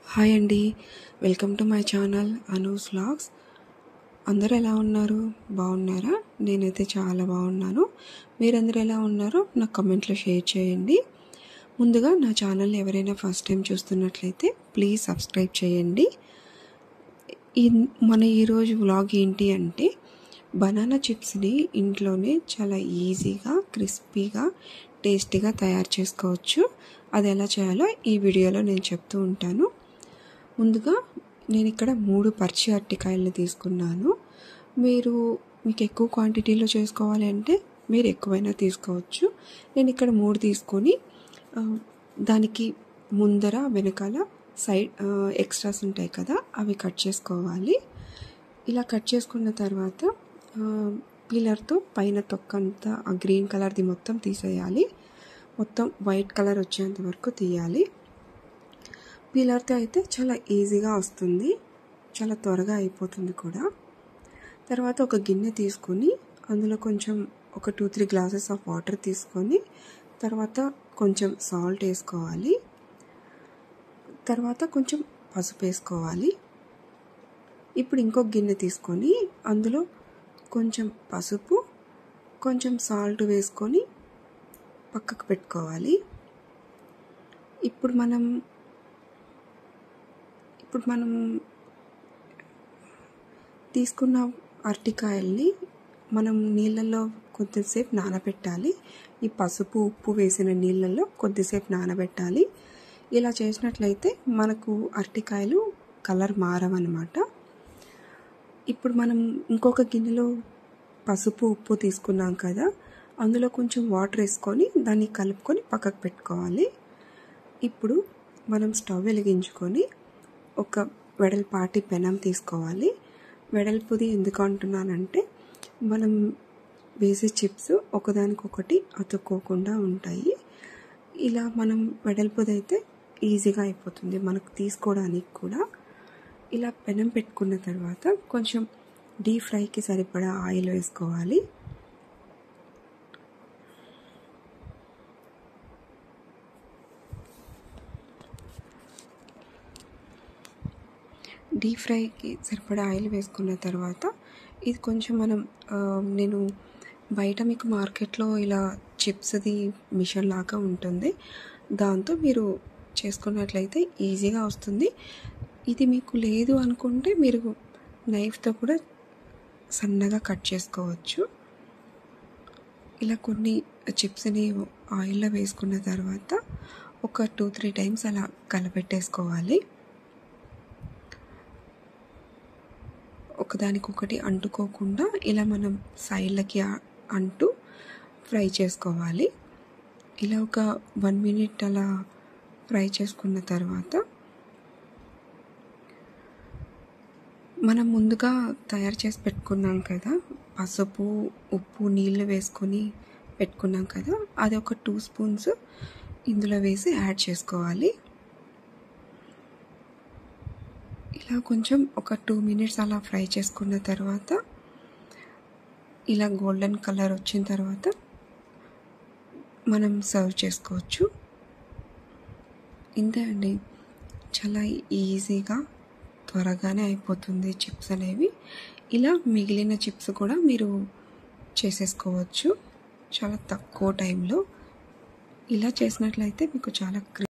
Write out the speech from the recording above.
hi అండి welcome to my channel Anu's vlogs అందరూ ఎలా ఉన్నారు బాగున్నారా నేనైతే చాలా బాగున్నాను మీరందరూ ఎలా ఉన్నారో నాకు కమెంట్లో షేర్ చేయండి ముందుగా నా ఛానల్ ఎవరైనా ఫస్ట్ టైం చూస్తున్నట్లయితే ప్లీజ్ సబ్స్క్రైబ్ చేయండి ఈ మన ఈరోజు వ్లాగ్ ఏంటి అంటే బనానా చిప్స్ని ఇంట్లోనే చాలా ఈజీగా క్రిస్పీగా టేస్టీగా తయారు చేసుకోవచ్చు అది ఎలా చేయాలో ఈ వీడియోలో నేను చెప్తూ ఉంటాను ముందుగా నేను ఇక్కడ మూడు పచ్చి అరటికాయలను తీసుకున్నాను మీరు మీకు ఎక్కువ క్వాంటిటీలో చేసుకోవాలి అంటే మీరు ఎక్కువైనా తీసుకోవచ్చు నేను ఇక్కడ మూడు తీసుకొని దానికి ముందర వెనకాల సైడ్ ఎక్స్ట్రాస్ ఉంటాయి కదా అవి కట్ చేసుకోవాలి ఇలా కట్ చేసుకున్న తర్వాత పీలర్తో పైన తొక్కంతా ఆ గ్రీన్ కలర్ది మొత్తం తీసేయాలి మొత్తం వైట్ కలర్ వచ్చేంత వరకు తీయాలి పీలర్తో అయితే చాలా ఈజీగా వస్తుంది చాలా త్వరగా అయిపోతుంది కూడా తర్వాత ఒక గిన్నె తీసుకొని అందులో కొంచెం ఒక two three glasses of water తీసుకొని తర్వాత కొంచెం సాల్ట్ వేసుకోవాలి తర్వాత కొంచెం పసుపు వేసుకోవాలి ఇప్పుడు ఇంకొక గిన్నె తీసుకొని అందులో కొంచెం పసుపు కొంచెం సాల్ట్ వేసుకొని పక్కకు పెట్టుకోవాలి ఇప్పుడు మనం ఇప్పుడు మనం తీసుకున్న అరటికాయల్ని మనం నీళ్ళల్లో కొద్దిసేపు నానబెట్టాలి ఈ పసుపు ఉప్పు వేసిన నీళ్ళల్లో కొద్దిసేపు నానబెట్టాలి ఇలా చేసినట్లయితే మనకు అరటికాయలు కలర్ మారవన్నమాట ఇప్పుడు మనం ఇంకొక గిన్నెలో పసుపు ఉప్పు తీసుకున్నాం కదా అందులో కొంచెం వాటర్ వేసుకొని దాన్ని కలుపుకొని పక్కకు పెట్టుకోవాలి ఇప్పుడు మనం స్టవ్ వెలిగించుకొని ఒక వెడల్పాటి పెనం తీసుకోవాలి వెడల్పుది ఎందుకు అంటున్నానంటే మనం వేసే చిప్స్ ఒకదానికొకటి అతుక్కోకుండా ఉంటాయి ఇలా మనం వెడల్పుదైతే ఈజీగా అయిపోతుంది మనకు తీసుకోవడానికి కూడా ఇలా పెనం పెట్టుకున్న తర్వాత కొంచెం డీప్ ఫ్రైకి సరిపడా ఆయిల్ వేసుకోవాలి డీప్ ఫ్రైకి సరిపడా ఆయిల్ వేసుకున్న తర్వాత ఇది కొంచెం మనం నేను బయట మీకు మార్కెట్లో ఇలా చిప్స్ది మిషన్ లాగా ఉంటుంది దాంతో మీరు చేసుకున్నట్లయితే ఈజీగా వస్తుంది ఇది మీకు లేదు అనుకుంటే మీరు నైఫ్తో కూడా సన్నగా కట్ చేసుకోవచ్చు ఇలా కొన్ని చిప్స్ని ఆయిల్లో వేసుకున్న తర్వాత ఒక టూ త్రీ టైమ్స్ అలా కలపెట్టేసుకోవాలి ఒకదానికొకటి అంటుకోకుండా ఇలా మనం సైడ్లకి అంటూ ఫ్రై చేసుకోవాలి ఇలా ఒక వన్ మినిట్ అలా ఫ్రై చేసుకున్న తర్వాత మనం ముందుగా తయారు చేసి పెట్టుకున్నాం కదా పసుపు ఉప్పు నీళ్ళు వేసుకొని పెట్టుకున్నాం కదా అది ఒక టూ స్పూన్స్ ఇందులో వేసి యాడ్ చేసుకోవాలి ఇలా కొంచెం ఒక టూ మినిట్స్ అలా ఫ్రై చేసుకున్న తర్వాత ఇలా గోల్డెన్ కలర్ వచ్చిన తర్వాత మనం సర్వ్ చేసుకోవచ్చు ఇంతే అండి చాలా ఈజీగా త్వరగానే అయిపోతుంది చిప్స్ అనేవి ఇలా మిగిలిన చిప్స్ కూడా మీరు చేసేసుకోవచ్చు చాలా తక్కువ టైంలో ఇలా చేసినట్లయితే మీకు చాలా